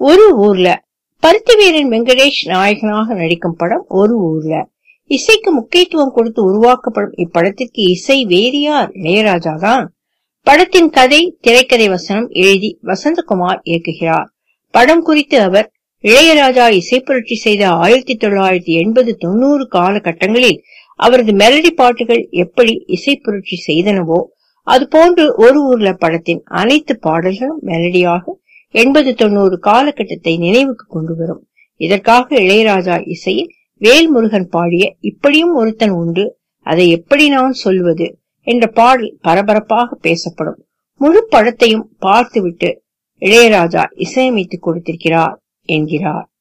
ஒரு ஊர்ல பருத்திவீரன் வெங்கடேஷ் நாயகனாக நடிக்கும் படம் ஒரு ஊர்ல இசைக்கு முக்கியத்துவம் கொடுத்து உருவாக்கப்படும் இப்படத்திற்கு இசை வேறியார் இளையராஜா தான் படத்தின் கதை திரைக்கதை வசனம் எழுதி வசந்தகுமார் இயக்குகிறார் படம் குறித்து அவர் இளையராஜா இசை புரட்சி செய்த ஆயிரத்தி தொள்ளாயிரத்தி எண்பது தொண்ணூறு காலகட்டங்களில் அவரது மெலடி பாட்டுகள் எப்படி இசை புரட்சி செய்தனவோ அதுபோன்று ஒரு ஊர்ல படத்தின் அனைத்து பாடல்களும் மெலடியாக எண்பது தொண்ணூறு காலகட்டத்தை நினைவுக்கு கொண்டு வரும் இதற்காக இளையராஜா இசையில் வேல்முருகன் பாடிய இப்படியும் ஒருத்தன் உண்டு அதை எப்படி நான் சொல்வது என்ற பாடல் பரபரப்பாக பேசப்படும் முழு படத்தையும் பார்த்துவிட்டு இளையராஜா இசையமைத்து கொடுத்திருக்கிறார் என்கிறார்